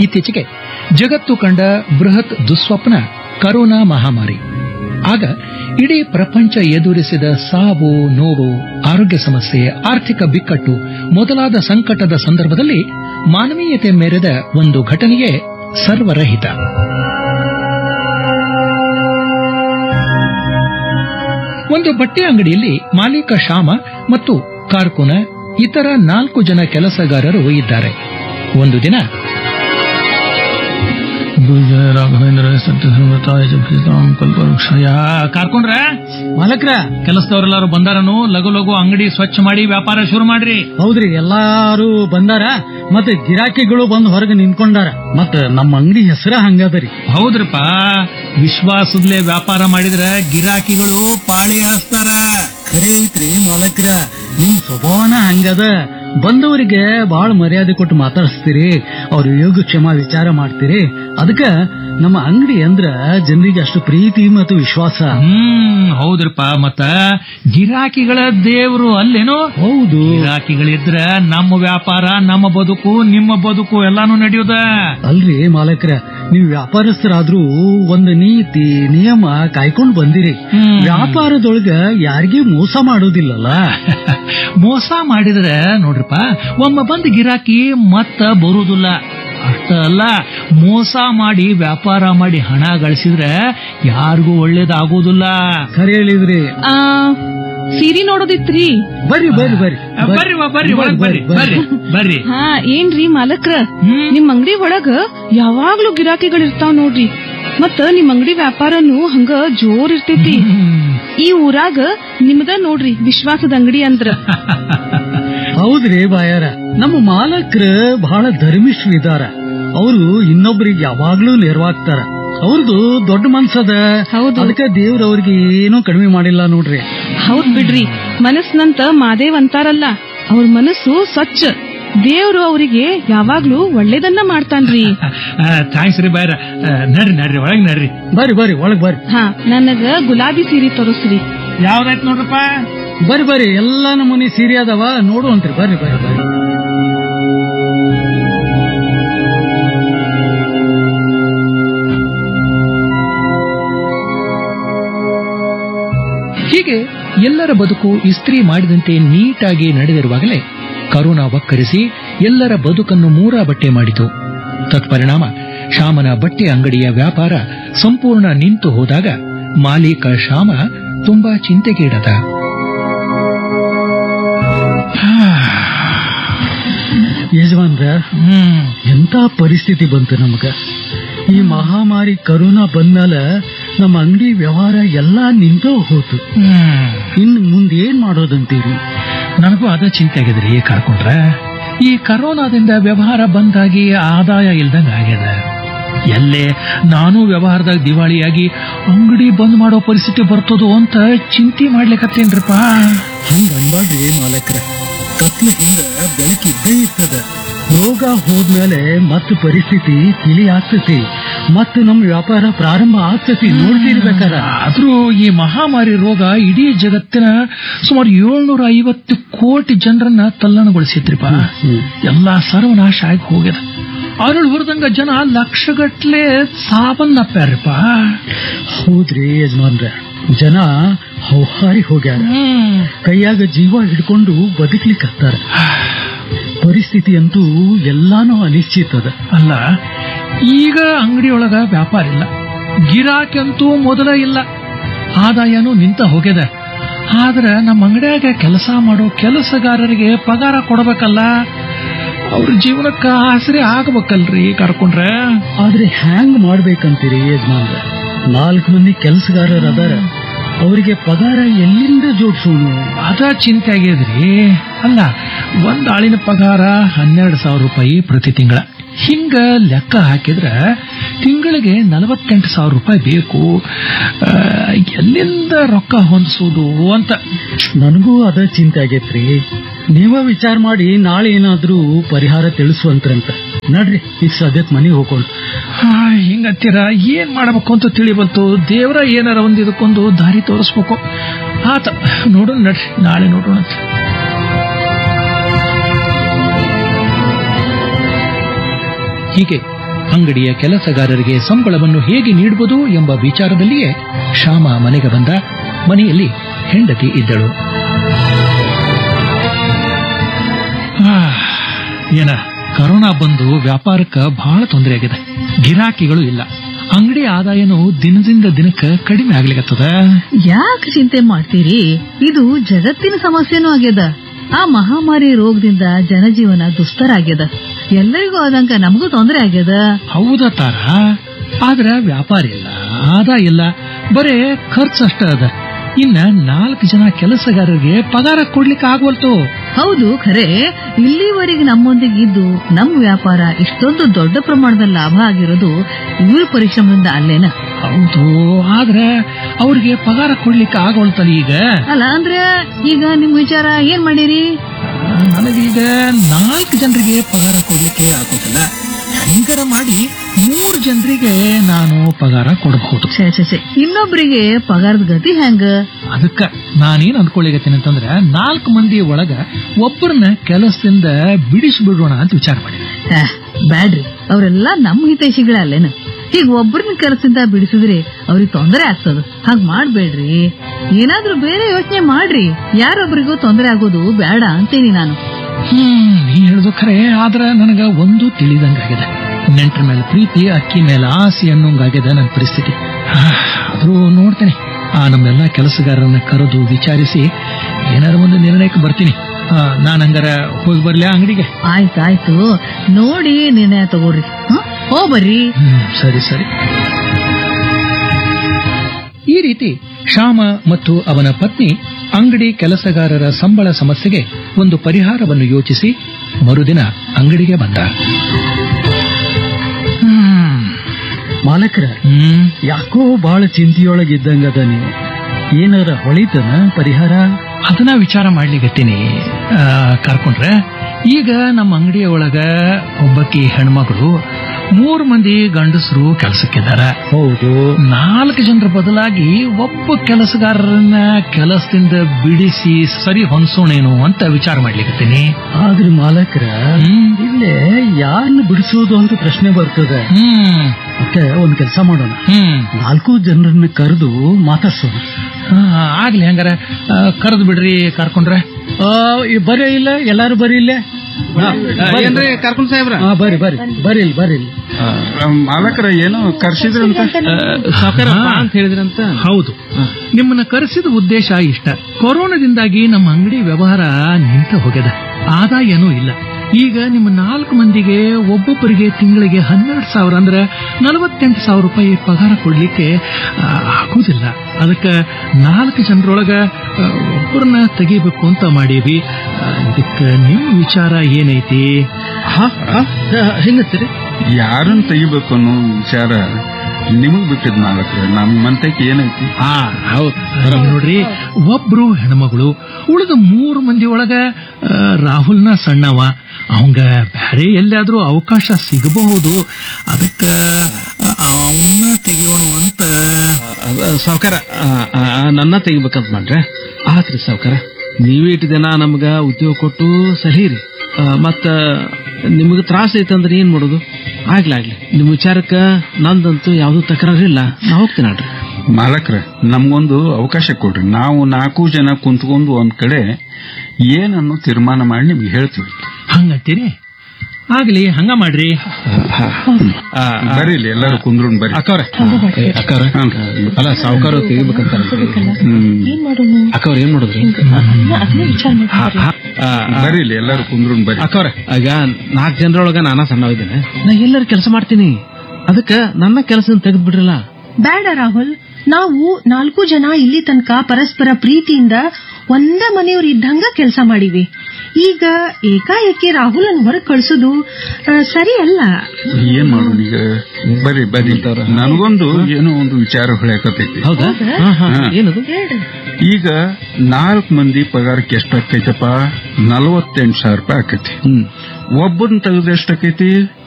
ಇತ್ತೀಚೆಗೆ ಜಗತ್ತು ಕಂಡ ಬೃಹತ್ ದುಸ್ವಪ್ನ ಕರೋನಾ ಮಹಾಮಾರಿ ಆಗ ಇಡೀ ಪ್ರಪಂಚ ಎದುರಿಸಿದ ಸಾವು ನೋವು ಆರೋಗ್ಯ ಸಮಸ್ಯೆ ಆರ್ಥಿಕ ಬಿಕ್ಕಟ್ಟು ಮೊದಲಾದ ಸಂಕಟದ ಸಂದರ್ಭದಲ್ಲಿ ಮಾನವೀಯತೆ ಮೆರೆದ ಒಂದು ಘಟನೆಯೇ ಸರ್ವರಹಿತ ಒಂದು ಬಟ್ಟೆ ಅಂಗಡಿಯಲ್ಲಿ ಮಾಲೀಕ ಶ್ಯಾಮ ಮತ್ತು ಕಾರ್ಕುನ ಇತರ ನಾಲ್ಕು ಜನ ಕೆಲಸಗಾರರು ಇದ್ದಾರೆ ಒಂದು ದಿನ ವಿಜಯ ರಾಘವೇಂದ್ರ ಸತ್ಯಧರ್ಮತಾಯ ಜಪಿತಾಂ ಕಲ್ಪವೃಕ್ಷಯ ಕಾರ್ಕೊಂಡ್ರ ಮಾಲಕ್ರ ಕೆಲಸದವರೆಲ್ಲರೂ ಬಂದಾರನು ಲಘು ಲಘು ಅಂಗಡಿ ಸ್ವಚ್ಛ ಮಾಡಿ ವ್ಯಾಪಾರ ಶುರು ಮಾಡ್ರಿ ಹೌದ್ರಿ ಎಲ್ಲಾರು ಬಂದಾರ ಮತ್ತೆ ಗಿರಾಕಿಗಳು ಬಂದ್ ಹೊರಗೆ ನಿಂತ್ಕೊಂಡಾರ ಮತ್ತ ನಮ್ಮ ಅಂಗಡಿ ಹೆಸರ ಹಂಗದರಿ ಹೌದ್ರಪ್ಪ ವಿಶ್ವಾಸದ್ಲೆ ವ್ಯಾಪಾರ ಮಾಡಿದ್ರ ಗಿರಾಕಿಗಳು ಪಾಳಿ ಹಚ್ತಾರ ಖರೆ ಐತ್ರಿ ಮಾಲಕ್ರ ನಿಮ್ ಸ್ವಭಾವನ ಹಂಗದ ಬಂದವರಿಗೆ ಬಹಳ ಮರ್ಯಾದೆ ಕೊಟ್ಟು ಮಾತಾಡಿಸ್ತೀರಿ ಅವ್ರ ಯೋಗಕ್ಷೇಮ ವಿಚಾರ ಮಾಡ್ತೀರಿ ಅದಕ್ಕ ನಮ್ಮ ಅಂಗಡಿ ಅಂದ್ರ ಜನರಿಗೆ ಅಷ್ಟು ಪ್ರೀತಿ ಮತ್ತು ವಿಶ್ವಾಸ ಹ್ಮ್ ಹೌದ್ರಪ್ಪ ಮತ್ತ ಗಿರಾಕಿಗಳ ದೇವ್ರು ಅಲ್ಲೇನೋ ಹೌದು ಗಿರಾಕಿಗಳಿದ್ರ ನಮ್ಮ ವ್ಯಾಪಾರ ನಮ್ಮ ಬದುಕು ನಿಮ್ಮ ಬದುಕು ಎಲ್ಲಾನು ನಡೆಯುದ ಅಲ್ರಿ ಮಾಲಕ್ರ ನೀವು ವ್ಯಾಪಾರಸ್ಥರಾದ್ರೂ ಒಂದು ನೀತಿ ನಿಯಮ ಕಾಯ್ಕೊಂಡ್ ಬಂದಿರಿ ಹ್ಮ್. ವ್ಯಾಪಾರದೊಳಗ ಯಾರಿಗೂ ಮೋಸ ಮಾಡೋದಿಲ್ಲಲ್ಲ ಮೋಸ ಮಾಡಿದ್ರೆ ನೋಡ್ರಪ್ಪ ಒಮ್ಮೆ ಬಂದ್ ಗಿರಾಕಿ ಮತ್ತ ಬರುವುದಿಲ್ಲ ಅಷ್ಟ ಅಲ್ಲ ಮೋಸ ಮಾಡಿ ವ್ಯಾಪಾರ ಮಾಡಿ ಹಣ ಗಳಿಸಿದ್ರೆ ಯಾರಿಗೂ ಒಳ್ಳೇದಾಗೋದಿಲ್ಲ ಖರೆ ಹೇಳಿದ್ರಿ ಆ ಸೀರಿ ನೋಡೋದಿತ್ರಿ ಬರ್ರಿ ಬರ್ರಿ ಬರ್ರಿ ಬರ್ರಿ ವಾ, ಬರ್ರಿ ಒಳಗ್ ಬರ್ರಿ ಬರ್ರಿ ಬರ್ರಿ ಹಾ ಏನ್ರಿ ಮಾಲಕ್ರ ಹ್ಮ್. ನಿಮ್ ಅಂಗಡಿ ಒಳಗ ಯಾವಾಗ್ಲೂ ಗಿರಾಕಿಗಳಿರ್ತಾವ್ ನೋಡ್ರಿ ಮತ್ತ ನಿಮ್ ಅಂಗಡಿ ವ್ಯಾಪಾರನು ಹಂಗ ಜೋರ್ ಇರ್ತೈತಿ ಹ್ಮ್. ಈ ಊರಾಗ ನಿಮ್ದ ನೋಡ್ರಿ ವಿಶ್ವಾಸದ ಅಂಗಡಿ ಅಂದ್ರ ಹೌದ್ರಿ ಬಾಯಾರ ನಮ್ಮ ಮಾಲಕ್ರ ಬಹಳ ಧರ್ಮಿಷ್ಠರು ಇದಾರ ಅವರು ಇನ್ನೊಬ್ರಿಗೆ ಯಾವಾಗ್ಲೂ ನೆರವಾಗ್ತಾರ ಅವ್ರದ್ದು ದೊಡ್ಡ ಮನ್ಸದ ಹೌದು. ಅದಕ್ಕೆ ದೇವ್ರ ಅವ್ರಿಗೆ ಏನೂ ಕಡಿಮೆ ಮಾಡಿಲ್ಲ ನೋಡ್ರಿ ಹೌದ್ ಬಿಡ್ರಿ ಮನಸ್ನಂತ ಮಾದೇವ್ ಅಂತಾರಲ್ಲ ಅವ್ರ ಮನಸ್ಸು ಸ್ವಚ್ಛ ದೇವ್ರು ಅವರಿಗೆ ಯಾವಾಗ್ಲೂ ಒಳ್ಳೇದನ್ನ ಮಾಡ್ತಾನ್ರಿ ಆ, ಥ್ಯಾಂಕ್ಸ್ ರೀ ಬಾಯ್ರ ಆ, ನಡ್ರಿ ನಡ್ರಿ ಒಳಗ್ ನಡ್ರಿ ಬರ್ರಿ ಬರ್ರಿ ಒಳಗ್ ಬರ್ರಿ ಹಾ ನನಗ ಗುಲಾಬಿ ಸೀರೆ ತೋರಿಸ್ರಿ ಯಾವ್ದಾಯ್ತು ನೋಡ್ರಪ್ಪ ಬರ್ರಿ ಬರ್ರಿ ಎಲ್ಲಾ ನಮೂನಿ ಸೀರೆ ಅದಾವ ನೋಡುವಂತ್ರಿ ಬರ್ರಿ ಬರ್ರಿ ಬರ್ರಿ ಹೀಗೆ ಎಲ್ಲರ ಬದುಕು ಇಸ್ತ್ರಿ ಮಾಡಿದಂತೆ ನೀಟಾಗಿ ನಡೆದಿರುವಾಗಲೇ ಕರೋನಾ ವಕ್ಕರಿಸಿ ಎಲ್ಲರ ಬದುಕನ್ನು ಮೂರಾ ಬಟ್ಟೆ ಮಾಡಿತು ತತ್ಪರಿಣಾಮ ಶ್ಯಾಮನ ಬಟ್ಟೆ ಅಂಗಡಿಯ ವ್ಯಾಪಾರ ಸಂಪೂರ್ಣ ನಿಂತು ಹೋದಾಗ ಮಾಲೀಕ ಶ್ಯಾಮ ತುಂಬಾ ಚಿಂತೆಗೀಡದ ಯಜಮಾನ್ರ ಹ್ಮ್ ಎಂತ ಪರಿಸ್ಥಿತಿ ಬಂತು ನಮಗ ಈ ಮಹಾಮಾರಿ ಕರೋನಾ ಬಂದ್ಮೇಲೆ ನಮ್ಮ ಅಂಗಡಿ ವ್ಯವಹಾರ ಎಲ್ಲಾ ನಿಂತೋ ಹೋತು ಹ್ಮ್ ಇನ್ ಮುಂದೆ ಏನ್ ಮಾಡೋದಂತೀರಿ ನನಗೂ ಅದ ಚಿಂತೆ ಆಗಿದ್ರಿ ಕರ್ಕೊಂಡ್ರ ಈ ಕರೋನಾದಿಂದ ವ್ಯವಹಾರ ಬಂದಾಗಿ ಆದಾಯ ಇಲ್ದಂಗ ಆಗ್ಯದ ಎಲ್ಲೇ ನಾನು ವ್ಯವಹಾರದಾಗ ದಿವಾಳಿಯಾಗಿ ಅಂಗಡಿ ಬಂದ್ ಮಾಡೋ ಪರಿಸ್ಥಿತಿ ಬರ್ತದೋ ಅಂತ ಚಿಂತೆ ಮಾಡ್ಲಿಕತ್ತೇನ್ರಪ್ಪ ಹಂಗ ಅನ್ಬಾಡ್ರಿ ಮಾಲಕ್ರ ಕತ್ಲೆ ಹಿಂದ ಬೆಳಕಿದ್ದೇ ಇರ್ತದ ರೋಗ ಹೋದ್ಮೇಲೆ ಮತ್ತ ಪರಿಸ್ಥಿತಿ ತಿಳಿ ಆಗ್ತತಿ ಮತ್ತ ನಮ್ ವ್ಯಾಪಾರ ಪ್ರಾರಂಭ ಆಗ್ತತಿ ನೋಡ್ತಿರ್ಬೇಕಾರ ಆದ್ರೂ ಈ ಮಹಾಮಾರಿ ರೋಗ ಇಡೀ ಜಗತ್ತಿನ ಸುಮಾರು ಏಳ್ನೂರ ಐವತ್ತು ಕೋಟಿ ಜನರನ್ನ ತಲ್ಲಣಗೊಳಿಸಿದ್ರಿಪ್ಪ ಎಲ್ಲಾ ಸರ್ವನಾಶ ಆಗಿ ಹೋಗ್ಯದ ಅರಳು ಹುರಿದಂಗ ಜನ ಲಕ್ಷಗಟ್ಲೆ ಸಾವನ್ನಪ್ಪ್ಯಾರಪ್ಪ ಹೌದ್ರಿ ಯಜಮಾನ್ರ ಜನ ಹೌಹಾರಿ ಹೋಗ್ಯಾರ ಹ್ಮ್ ಕೈಯಾಗ ಜೀವ ಹಿಡ್ಕೊಂಡು ಬದುಕ್ಲಿಕ್ಕತ್ತಾರ ಪರಿಸ್ಥಿತಿ ಅಂತೂ ಎಲ್ಲಾನು ಅನಿಶ್ಚಿತದ ಅಲ್ಲ ಈಗ ಅಂಗಡಿಯೊಳಗ ವ್ಯಾಪಾರ ಇಲ್ಲ ಗಿರಾಕಿ ಅಂತೂ ಮೊದಲ ಇಲ್ಲ ಆದಾಯನೂ ನಿಂತ ಹೋಗ್ಯದ ಆದ್ರ ನಮ್ಮ ಅಂಗಡಿಯಾಗ ಕೆಲಸ ಮಾಡೋ ಕೆಲಸಗಾರರಿಗೆ ಪಗಾರ ಕೊಡಬೇಕಲ್ಲ ಅವ್ರ ಜೀವನಕ್ಕ ಆಸರೆ ಆಗ್ಬೇಕಲ್ರಿ ಕರ್ಕೊಂಡ್ರೆ ಆದ್ರೆ ಹ್ಯಾಂಗ್ ಮಾಡ್ಬೇಕಂತೀರಿ ಯಜಮಾನ್ರ ನಾಲ್ಕು ಮಂದಿ ಕೆಲಸಗಾರರ ಅದಾರ ಅವರಿಗೆ ಪಗಾರ ಎಲ್ಲಿಂದ ಜೋಡ್ಸೋನು ಅದ ಚಿಂತೆ ಆಗ್ಯದ್ರಿ ಅಲ್ಲ ಒಂದ್ ಆಳಿನ ಪಗಾರ ಹನ್ನೆರಡು ಸಾವಿರ ರೂಪಾಯಿ ಪ್ರತಿ ತಿಂಗಳ ಹಿಂಗ ಲೆಕ್ಕ ಹಾಕಿದ್ರ ತಿಂಗಳಿಗೆ ನಲವತ್ತೆಂಟು ಸಾವಿರ ರೂಪಾಯಿ ಬೇಕು ಆ, ಎಲ್ಲಿಂದ ರೊಕ್ಕ ಹೊಂದಿಸೋದು ಅಂತ ನನಗೂ ಅದ ಚಿಂತೆ ಆಗೈತ್ರಿ ನೀವ ವಿಚಾರ ಮಾಡಿ ನಾಳೆ ಏನಾದ್ರೂ ಪರಿಹಾರ ತಿಳಿಸುವಂತ್ರಂತ ನಡ್ರಿ ಈಗ ಸದ್ಯಕ್ ಮನೆಗೆ ಹೋಗೋಣ ಆ, ಹಿಂಗಂತೀರ ಏನ್ ಮಾಡಬೇಕು ಅಂತ ತಿಳಿಬಂತು ದೇವರ ಏನಾರ ಒಂದ್ ಇದಕ್ಕೊಂದು ದಾರಿ ತೋರಿಸ್ಬೇಕು ಆತ ನೋಡೋಣ ನಡ್ರಿ ನಾಳೆ ನೋಡೋಣ ಅಂತ. ಹೀಗೆ ಅಂಗಡಿಯ ಕೆಲಸಗಾರರಿಗೆ ಸಂಬಳವನ್ನು ಹೇಗೆ ನೀಡುವುದು ಎಂಬ ವಿಚಾರದಲ್ಲಿಯೇ ಶ್ಯಾಮ ಮನೆಗೆ ಬಂದ ಮನೆಯಲ್ಲಿ ಹೆಂಡತಿ ಇದ್ದಳು ಆಹ್, ಏನ ಕರೋನಾ ಬಂದು ವ್ಯಾಪಾರಕ್ಕೆ ಬಹಳ ತೊಂದರೆ ಆಗಿದೆ ಗಿರಾಕಿಗಳು ಇಲ್ಲ ಅಂಗಡಿ ಆದಾಯನು ದಿನದಿಂದ ದಿನಕ್ಕೆ ಕಡಿಮೆ ಆಗ್ಲಿಕತ್ತದ ಯಾಕೆ ಚಿಂತೆ ಮಾಡ್ತೀರಿ ಇದು ಜಗತ್ತಿನ ಸಮಸ್ಯೆನೂ ಆಗ್ಯದ ಆ ಮಹಾಮಾರಿ ರೋಗದಿಂದ ಜನಜೀವನ ದುಸ್ತರ ಆಗ್ಯದ ಎಲ್ಲರಿಗೂ ಆದಂಗ ನಮಗೂ ತೊಂದರೆ ಆಗ್ಯದ ಹೌದ ತಾರ ಆದ್ರ ವ್ಯಾಪಾರ ಇಲ್ಲ ಆದಾಯ ಇಲ್ಲ ಬರೇ ಖರ್ಚು ಅಷ್ಟ ಅದ ಇನ್ನ ನಾಲ್ಕು ಜನ ಕೆಲಸಗಾರರಿಗೆ ಪಗಾರ ಕೊಡ್ಲಿಕ್ಕೆ ಆಗವಲ್ತು ಹೌದು ಖರೆ ಇಲ್ಲಿವರೆಗೆ ನಮ್ಮೊಂದಿಗೆ ಇದ್ದು ನಮ್ಮ ವ್ಯಾಪಾರ ಇಷ್ಟೊಂದು ದೊಡ್ಡ ಪ್ರಮಾಣದಲ್ಲಿ ಲಾಭ ಆಗಿರೋದು ಇವ್ರ ಪರಿಶ್ರಮದಿಂದ ಅಲ್ಲೇನ ಹೌದು ಆದ್ರ ಅವ್ರಿಗೆ ಪಗಾರ ಕೊಡ್ಲಿಕ್ಕೆ ಆಗವಲ್ತಲ್ಲ ಈಗ ಅಲ್ಲ ಅಂದ್ರೆ ಈಗ ನಿಮ್ ವಿಚಾರ ಏನ್ ಮಾಡಿರಿ ನನಗೀಗ ನಾಲ್ಕು ಜನರಿಗೆ ಪಗಾರ ಕೊಡ್ಲಿಕ್ಕೆ ಆಗೋದಿಲ್ಲ ಹೆಂಗರ ಮಾಡಿ ಮೂರು ಜನರಿಗೆ ನಾನು ಪಗಾರ ಕೊಡಬಹುದು ಛೇ ಛೇ ಛೇ ಇನ್ನೊಬ್ರಿಗೆ ಪಗಾರದ ಗತಿ ಹೆಂಗ ಅದಕ್ಕ ನಾನೇನ್ ಅನ್ಕೊಳ್ಳಿಗತ್ತೀನಿ ಅಂತಂದ್ರ ನಾಲ್ಕು ಮಂದಿ ಒಳಗ ಒಬ್ಬರನ್ನ ಕೆಲಸದಿಂದ ಬಿಡಿಸ್ಬಿಡೋಣ ಅಂತ ವಿಚಾರ ಮಾಡಿದೆ ಆಹ್, ಬ್ಯಾಡ್ರಿ ಅವರೆಲ್ಲ ನಮ್ಮ ಹಿತೈಷಿಗಳೇ ಅಲ್ಲೇನ ಈಗ ಒಬ್ಬರನ್ನ ಕೆಲಸದಿಂದ ಬಿಡಿಸಿದ್ರೆ ಅವ್ರಿಗೆ ತೊಂದರೆ ಆಗ್ತದ ಹಾಗ್ ಮಾಡ್ಬೇಡ್ರಿ ಏನಾದ್ರೂ ಬೇರೆ ಯೋಚನೆ ಮಾಡ್ರಿ ಯಾರೊಬ್ರಿಗೂ ತೊಂದರೆ ಆಗೋದು ಬೇಡ ಅಂತೀನಿ ನಾನು ಹ್ಮ್ ನೀ ಹೇಳುದು ಖರೆ ಆದ್ರ ನನಗ ಒಂದು ತಿಳಿದಂಗಾಗಿದೆ ನೆಂಟರ ಮೇಲೆ ಪ್ರೀತಿ ಅಕ್ಕಿ ಮೇಲೆ ಆಸೆ ಅನ್ನೋಂಗಾಗಿದೆ ನನ್ನ ಪರಿಸ್ಥಿತಿ ಆಹ್, ಆದ್ರೂ ನೋಡ್ತೇನೆ ಆ ನಮ್ಮೆಲ್ಲ ಕೆಲಸಗಾರರನ್ನ ಕರೆದು ವಿಚಾರಿಸಿ ಏನಾರ ಒಂದು ನಿರ್ಣಯಕ್ಕೆ ಬರ್ತೀನಿ ಆ, ನಾನ್ ಹಂಗಾರ ಹೋಗಿ ಬರ್ಲಿ ಅಂಗಡಿಗೆ ಆಯ್ತಾಯ್ತು ನೋಡಿ ನಿರ್ಣಯ ತಗೋರಿ ಹ? ಹೋಗ್ಬರ್ರಿ ಹ್ಮ್ ಸರಿ ಸರಿ ಈ ರೀತಿ ಶ್ಯಾಮ ಮತ್ತು ಅವನ ಪತ್ನಿ ಅಂಗಡಿ ಕೆಲಸಗಾರರ ಸಂಬಳ ಸಮಸ್ಯೆಗೆ ಒಂದು ಪರಿಹಾರವನ್ನು ಯೋಚಿಸಿ ಮರುದಿನ ಅಂಗಡಿಗೆ ಬಂದ ಹ್ಮ್. ಮಾಲಕರ ಹ್ಮ್ ಯಾಕೋ ಬಹಳ ಚಿಂತೆಯೊಳಗಿದ್ದಂಗದ ನೀವು ಏನಾರ ಹೊಳಿತನ ಪರಿಹಾರ ಅದನ್ನ ವಿಚಾರ ಮಾಡ್ಲಿಗತ್ತೀನಿ ಆ, ಕರ್ಕೊಂಡ್ರೆ ಈಗ ನಮ್ಮ ಅಂಗಡಿಯ ಒಳಗ ಒಬ್ಬಕಿ ಹೆಣ್ಮಗಳು ಮೂರು ಮಂದಿ ಗಂಡಸರು ಕೆಲಸಕ್ಕಿದ್ದಾರೆ ಹೌದು ನಾಲ್ಕು ಜನರ ಬದಲಾಗಿ ಒಬ್ಬ ಕೆಲಸಗಾರರನ್ನ ಕೆಲಸದಿಂದ ಬಿಡಿಸಿ ಸರಿ ಹೊಂದಸೋಣೇನು ಅಂತ ವಿಚಾರ ಮಾಡ್ಲಿಕತ್ತೀನಿ ಆದ್ರೆ ಮಾಲಕರ ಹ್ಮ್ ಇಲ್ಲೇ ಯಾರನ್ನ ಬಿಡಿಸೋದು ಅಂತ ಪ್ರಶ್ನೆ ಬರ್ತದೆ ಹ್ಮ್ ಮತ್ತೆ ಒಂದ್ ಕೆಲಸ ಮಾಡೋಣ ಹ್ಮ್ ನಾಲ್ಕು ಜನರನ್ನ ಕರೆದು ಮಾತಾಡ್ಸೋಣ ಆ, ಆಗ್ಲಿ ಹಂಗಾರ ಕರೆದು ಬಿಡ್ರಿ ಕರ್ಕೊಂಡ್ರೆ ಆ, ಈ ಬರೀ ಇಲ್ಲ ಎಲ್ಲಾರು ಬರೀ ಇಲ್ಲೇ ಏನ್ರಿ ಕರ್ಕೊಂಡ್ ಸಾಹೇಬ್ರ ಹಾ ಬರ್ರಿ ಬರ್ರಿ ಬರ್ರಿ ಇಲ್ಲಿ ಬರ್ರಿ ಇಲ್ಲಿ ಮಾಲಕರ ಏನೋ ಕರ್ಸಿದ್ರಂತ ಸಾವುಕಾರ ಬಾ ಅಂತ ಹೇಳಿದ್ರಂತ ಹೌದು ನಿಮ್ಮನ್ನ ಕರೆಸಿದ ಉದ್ದೇಶ ಇಷ್ಟ ಕೊರೋನಾದಿಂದಾಗಿ ನಮ್ಮ ಅಂಗಡಿ ವ್ಯವಹಾರ ನಿಂತ ಹೋಗ್ಯದ ಆದಾಯನೂ ಇಲ್ಲ ಈಗ ನಿಮ್ಮ ನಾಲ್ಕು ಮಂದಿಗೆ ಒಬ್ಬೊಬ್ಬರಿಗೆ ತಿಂಗಳಿಗೆ ಹನ್ನೆರಡು ಸಾವಿರ ಅಂದ್ರೆ ನಲವತ್ತೆಂಟು ಸಾವಿರ ರೂಪಾಯಿ ಪಗಾರ ಕೊಡ್ಲಿಕ್ಕೆ ಆ, ಆಗುದಿಲ್ಲ ಅದಕ್ಕೆ ನಾಲ್ಕು ಜನರೊಳಗ ಆ, ಒಬ್ಬರನ್ನ ತೆಗಿಬೇಕು ಅಂತ ಮಾಡೀವಿ ಆ, ಇದಕ್ಕೆ ನಿಮ್ಮ ವಿಚಾರ ಏನೈತಿ ಹೆಂಗತ್ತೀರಿ ಯಾರನ್ನ ತೆಗಿಬೇಕು ಅನ್ನೋ ವಿಚಾರ ನಿಮಗ್ ಬಿಟ್ಟಿದ್ ಮಾಲಕ್ರ ನಮ್ ಮಂತಕ್ಕೆ ಏನೈತಿ ಆ ಹೌದು ನೋಡ್ರಿ ಒಬ್ರು ಹೆಣ್ಮಗಳು ಉಳಿದ ಮೂರು ಮಂದಿ ಒಳಗ ಆ, ರಾಹುಲ್ನ ಸಣ್ಣವ ಅವಂಗ ಬೇರೆ ಎಲ್ಲಾದ್ರೂ ಅವಕಾಶ ಸಿಗಬಹುದು ಅದಕ್ಕ ಅವನ್ನ ತೆಗಿಯೋಣ ಅಂತ ಸಾವ್ಕಾರ ನನ್ನ ತೆಗಿಬೇಕಂತ ಮಾಡ್ರೆ ಆತ್ರಿ ಸಾವ್ಕಾರ ನೀವೇ ಇಟ್ಟು ದಿನ ನಮ್ಗ ಉದ್ಯೋಗ ಕೊಟ್ಟು ಸಲೀರಿ ಆ, ಮತ್ತ ನಿಮಗ ತ್ರಾಸ ಐತಂದ್ರೆ ಏನ್ ಮಾಡೋದು ಆಗ್ಲಿ ಆಗ್ಲಿ ನಿಮ್ ವಿಚಾರಕ್ಕ ನಂದಂತೂ ಯಾವ್ದು ತಕರಾರಿಲ್ಲ ನಾ ಹೋಗ್ತೀನಿ ನೋಡ್ರಿ ಮಾಲಕ್ರ ನಮ್ಗೊಂದು ಅವಕಾಶ ಕೊಡ್ರಿ ನಾವು ನಾಲ್ಕು ಜನ ಕುಂತ್ಕೊಂಡು ಒಂದ್ ಕಡೆ ಏನನ್ನು ತೀರ್ಮಾನ ಮಾಡಿ ನಿಮ್ಗೆ ಹೇಳ್ತೀವಿ ಹಂಗಂತೀರಿ ಆಗ್ಲಿ ಹಂಗ ಮಾಡ್ರಿ ಬರ್ರಿ ಇಲ್ಲಿ ಎಲ್ಲರೂ ಕುಂದ್ರುನ್ ಬರ್ರಿ ಅಕ್ಕವ್ರ ಅಕ್ಕವ್ರ ಹ್ಮ್. ಅಲ್ಲ ಸಾವ್ಕಾರ ತೆಗಿಬೇಕಂತ ಹ್ಮ್. ಅಕ್ಕವ್ರ ಏನ್ ಮಾಡೋದ್ರಿ ಬರ್ರಿ ಇಲ್ಲಿ ಎಲ್ಲರೂ ಕುಂದ್ರುನ್ ಬರ್ರಿ ಅಕ್ಕವ್ರ ಈಗ ನಾಲ್ಕು ಜನರೊಳಗ ನಾನಾ ಸಣ್ಣವಿದ್ದೇನೆ ನಾ ಎಲ್ಲರೂ ಕೆಲಸ ಮಾಡ್ತೀನಿ ಅದಕ್ಕ ನನ್ನ ಕೆಲಸ ತೆಗೆದ್ ಬಿಡ್ರಲ್ಲ ಬೇಡ ರಾಹುಲ್ ನಾವು ನಾಲ್ಕು ಜನ ಇಲ್ಲಿ ತನಕ ಪರಸ್ಪರ ಪ್ರೀತಿಯಿಂದ ಒಂದ ಮನೆಯವ್ರ ಇದ್ದಂಗ ಕೆಲಸ ಮಾಡಿವಿ ಈಗ ಏಕಾಏಕಿ ರಾಹುಲ್ ಅನ್ನು ಹೊರಗೆ ಕಳ್ಸೋದು ಆ, ಸರಿ ಅಲ್ಲ ಏನ್ ಮಾಡೋಣ ಈಗ ಬರ್ರಿ ಬರ್ರಿ ನನಗೊಂದು ಏನೋ ಒಂದು ವಿಚಾರ ಹೊಳ್ಯಾಕತೈತಿ ಹೌದಾ ಹಾ, ಹಾ. ಹಾ. ಏನದು ಈಗ ನಾಲ್ಕು ಮಂದಿ ಪಗಾರಕ್ಕೆ ಎಷ್ಟು ಆಕೈತಪ್ಪ ನಲವತ್ತೆಂಟು ಸಾವಿರ ರೂಪಾಯಿ ಆಕೈತಿ ಹ್ಮ್ ಒಬ್ಬನ್ ತೆಗೆದ್ರೆ ಎಷ್ಟು ಆಕೈತಿ